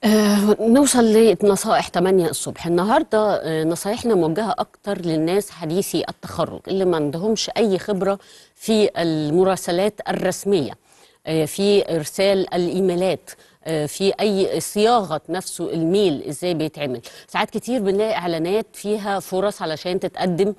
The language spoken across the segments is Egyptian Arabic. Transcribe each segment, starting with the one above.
آه، نوصل لنصائح 8 الصبح النهارده آه، نصايحنا موجهه اكتر للناس حديثي التخرج اللي ما عندهمش اي خبره في المراسلات الرسميه آه، في ارسال الايميلات آه، في اي صياغه نفسه الميل ازاي بيتعمل ساعات كتير بنلاقي اعلانات فيها فرص علشان تتقدم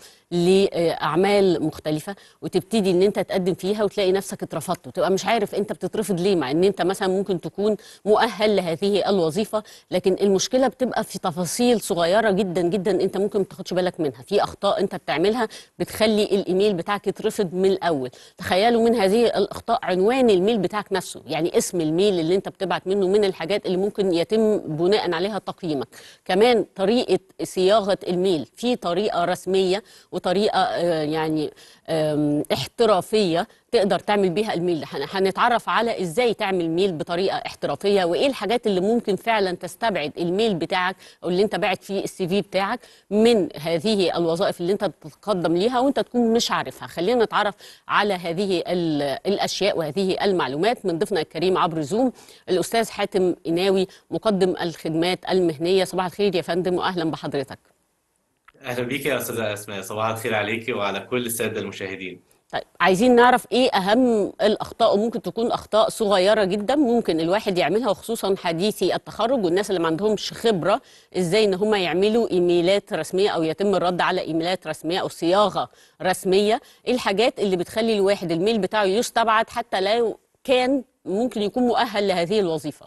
لاعمال مختلفه وتبتدي ان انت تقدم فيها وتلاقي نفسك اترفضت وتبقى مش عارف انت بتترفض ليه مع ان انت مثلا ممكن تكون مؤهل لهذه الوظيفه لكن المشكله بتبقى في تفاصيل صغيره جدا جدا انت ممكن ما تاخدش بالك منها في اخطاء انت بتعملها بتخلي الايميل بتاعك يترفض من الاول تخيلوا من هذه الاخطاء عنوان الميل بتاعك نفسه يعني اسم الميل اللي انت بتبعت منه من الحاجات اللي ممكن يتم بناء عليها تقييمك كمان طريقه صياغه الميل في طريقه رسميه وطريقه آه، يعني آم، احترافيه تقدر تعمل بيها الميل هن- هنتعرف على ازاي تعمل ميل بطريقه احترافيه وايه الحاجات اللي ممكن فعلا تستبعد الميل بتاعك او اللي انت باعت فيه السي في بتاعك من هذه الوظائف اللي انت بتتقدم ليها وانت تكون مش عارفها خلينا نتعرف على هذه ال- الاشياء وهذه المعلومات من ضيفنا الكريم عبر زوم الاستاذ حاتم إناوي مقدم الخدمات المهنيه صباح الخير يا فندم واهلا بحضرتك اهلا بيك يا استاذه اسماء صباح الخير عليكي وعلى كل الساده المشاهدين طيب عايزين نعرف ايه اهم الاخطاء وممكن تكون اخطاء صغيره جدا ممكن الواحد يعملها وخصوصا حديثي التخرج والناس اللي ما عندهمش خبره ازاي ان هم يعملوا ايميلات رسميه او يتم الرد على ايميلات رسميه او صياغه رسميه ايه الحاجات اللي بتخلي الواحد الميل بتاعه يستبعد حتى لو كان ممكن يكون مؤهل لهذه الوظيفه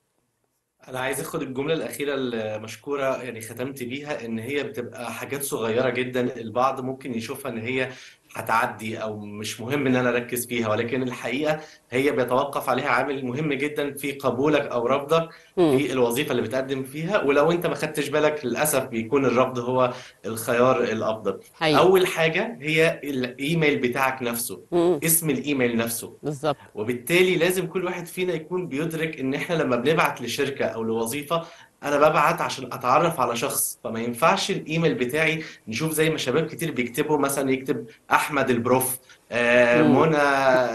انا عايز اخد الجمله الاخيره المشكوره يعني ختمت بيها ان هي بتبقى حاجات صغيره جدا البعض ممكن يشوفها ان هي هتعدي او مش مهم ان انا اركز فيها ولكن الحقيقه هي بيتوقف عليها عامل مهم جدا في قبولك او رفضك مم. في الوظيفه اللي بتقدم فيها ولو انت ما خدتش بالك للاسف بيكون الرفض هو الخيار الافضل حقيقي اول حاجه هي الايميل بتاعك نفسه مم. اسم الايميل نفسه بالظبط وبالتالي لازم كل واحد فينا يكون بيدرك ان احنا لما بنبعت لشركة او لوظيفة انا ببعت عشان اتعرف على شخص فما ينفعش الايميل بتاعي نشوف زي ما شباب كتير بيكتبوا مثلا يكتب احمد البروف آه مم. منى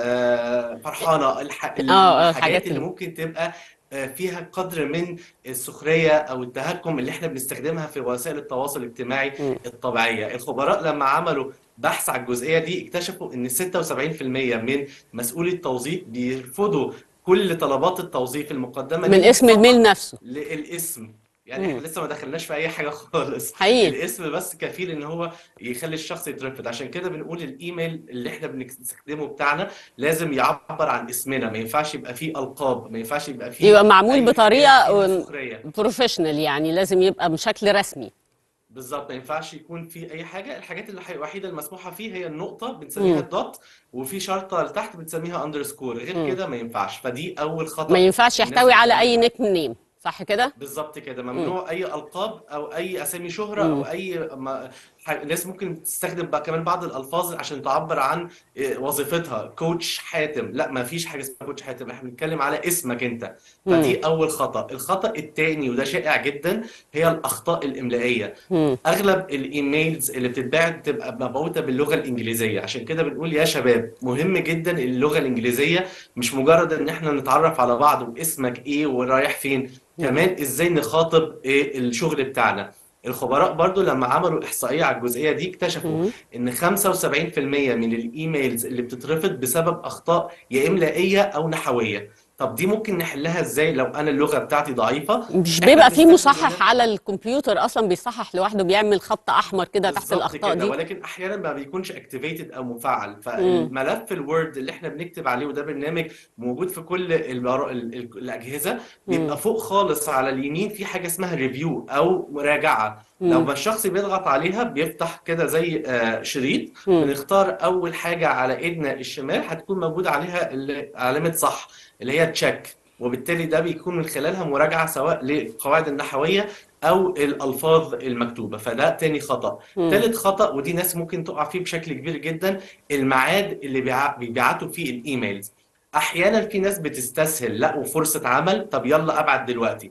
آه فرحانة الح... اه اه الحاجات الحاجات اللي اللي ممكن تبقى آه، فيها قدر من السخرية أو التهكم اللي احنا بنستخدمها في وسائل التواصل الاجتماعي مم. الطبيعية الخبراء لما عملوا بحث على الجزئية دي اكتشفوا إن 76% من مسؤولي التوظيف بيرفضوا كل طلبات التوظيف المقدمة من ليهم اسم الميل فقط نفسه للاسم يعني مم. احنا لسه ما دخلناش في اي حاجه خالص حقيقي الاسم بس كفيل ان هو يخلي الشخص يترفض عشان كده بنقول الايميل اللي احنا بنستخدمه بتاعنا لازم يعبر عن اسمنا ما ينفعش يبقى فيه القاب ما ينفعش يبقى فيه يبقى معمول اي حاجات بطريقه فيها سخريه بروفيشنال يعني لازم يبقى بشكل رسمي بالظبط ما ينفعش يكون في اي حاجه الحاجات اللي الوحيده المسموحه فيه هي النقطه بنسميها مم. الدوت وفي شرطه لتحت بنسميها اندرسكور غير مم. كده ما ينفعش فدي اول ما خطأ ينفعش الناس يحتوي على اي بتعمله نيك نيم صح كده بالظبط كده مم. ممنوع اي القاب او اي اسامي شهره مم. او اي ما... ح- ناس ممكن تستخدم بقى كمان بعض الالفاظ عشان تعبر عن إيه، وظيفتها كوتش حاتم لا ما فيش حاجه اسمها كوتش حاتم احنا بنتكلم على اسمك انت مم. فدي اول خطأ الخطأ الثاني وده شائع جدا هي الاخطاء الاملائيه مم. اغلب الايميلز اللي بتتبعت بتبقى مبعوثه باللغه الانجليزيه عشان كده بنقول يا شباب مهم جدا اللغه الانجليزيه مش مجرد ان احنا نتعرف على بعض واسمك ايه ورايح فين مم. كمان ازاي نخاطب ايه الشغل بتاعنا الخبراء برضو لما عملوا احصائيه على الجزئيه دي اكتشفوا مم. ان 75% من الايميلز اللي بتترفض بسبب اخطاء يا املائيه او نحويه طب دي ممكن نحلها ازاي لو انا اللغه بتاعتي ضعيفه مش احنا بيبقى في بنستخدم مصحح هنا على الكمبيوتر اصلا بيصحح لوحده بيعمل خط احمر كده تحت بالظبط الاخطاء كده دي ولكن احيانا ما بيكونش اكتيفيتد او مفعل مم. فالملف الوورد اللي احنا بنكتب عليه وده برنامج موجود في كل البر... ال... ال... الاجهزه مم. بيبقى فوق خالص على اليمين في حاجه اسمها ريفيو او مراجعه لو مم. ما الشخص بيضغط عليها بيفتح كده زي آه، شريط مم. بنختار اول حاجه على ايدنا الشمال هتكون موجود عليها ال- علامه صح اللي هي تشيك وبالتالي ده بيكون من خلالها مراجعه سواء للقواعد النحويه او الالفاظ المكتوبه فده تاني خطأ مم. تالت خطأ ودي ناس ممكن تقع فيه بشكل كبير جدا الميعاد اللي بيع- بيبعتوا فيه الايميلز احيانا في ناس بتستسهل لقوا فرصه عمل طب يلا ابعت دلوقتي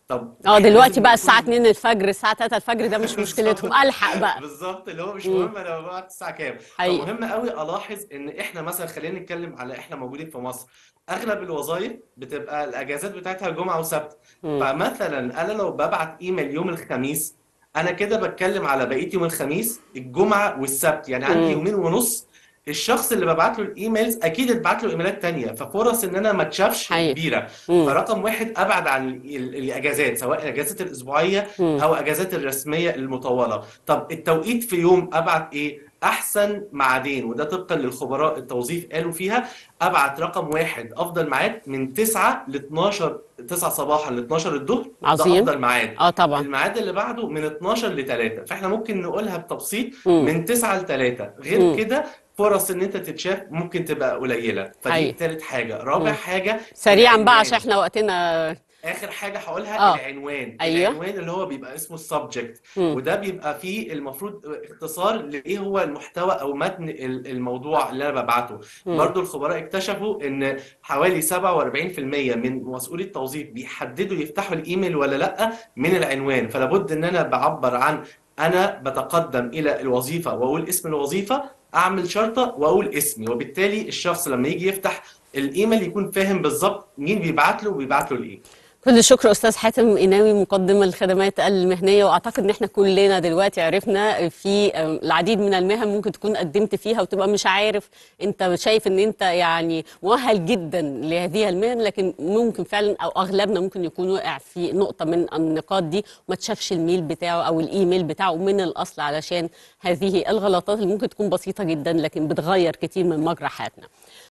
طب اه إحنا دلوقتي لازم بقى نكون- الساعه 2 الفجر الساعه 3 الفجر ده مش مشكلتهم الحق بقى بالظبط اللي هو مش مم. مهم انا بقعد الساعه كام حقيقي. فمهم قوي الاحظ ان احنا مثلا خلينا نتكلم على احنا موجودين في مصر اغلب الوظائف بتبقى الاجازات بتاعتها جمعه وسبت مم. فمثلا انا لو ببعت ايميل يوم الخميس انا كده بتكلم على بقيه يوم الخميس الجمعه والسبت يعني عندي مم. يومين ونص الشخص اللي ببعت له الايميلز اكيد اتبعت له ايميلات تانية ففرص ان انا ما اتشافش حقيقي. كبيره مم. فرقم واحد ابعد عن ال- ال- الاجازات سواء الاجازات الاسبوعيه مم. او اجازات الرسميه المطوله طب التوقيت في يوم ابعت ايه احسن ميعادين وده طبقا للخبراء التوظيف قالوا فيها ابعت رقم واحد افضل ميعاد من 9 ل 12 9 صباحا ل 12 الظهر ده عظيم. افضل ميعاد اه طبعا الميعاد اللي بعده من 12 ل 3 فاحنا ممكن نقولها بتبسيط مم. من 9 ل 3 غير مم. كده فرص ان انت تتشاف ممكن تبقى قليله فدي حقيقي. تالت حاجه رابع مم. حاجه سريعا بقى العنوان. عشان احنا وقتنا اخر حاجه هقولها آه. العنوان أيوه. العنوان اللي هو بيبقى اسمه السبجكت مم. وده بيبقى فيه المفروض اختصار لايه هو المحتوى او متن ال- الموضوع اللي انا ببعته مم. برضو الخبراء اكتشفوا ان حوالي 47% من مسؤولي التوظيف بيحددوا يفتحوا الايميل ولا لا من العنوان فلا بد ان انا بعبر عن انا بتقدم الى الوظيفه واقول اسم الوظيفه اعمل شرطه واقول اسمي وبالتالي الشخص لما يجي يفتح الايميل يكون فاهم بالظبط مين بيبعت له وبيبعت له لايه كل الشكر استاذ حاتم قناوي مقدم الخدمات المهنيه واعتقد ان احنا كلنا دلوقتي عرفنا في العديد من المهن ممكن تكون قدمت فيها وتبقى مش عارف انت شايف ان انت يعني مؤهل جدا لهذه المهن لكن ممكن فعلا او اغلبنا ممكن يكون وقع في نقطه من النقاط دي وما تشافش الميل بتاعه او الايميل بتاعه من الاصل علشان هذه الغلطات اللي ممكن تكون بسيطه جدا لكن بتغير كتير من مجرى حياتنا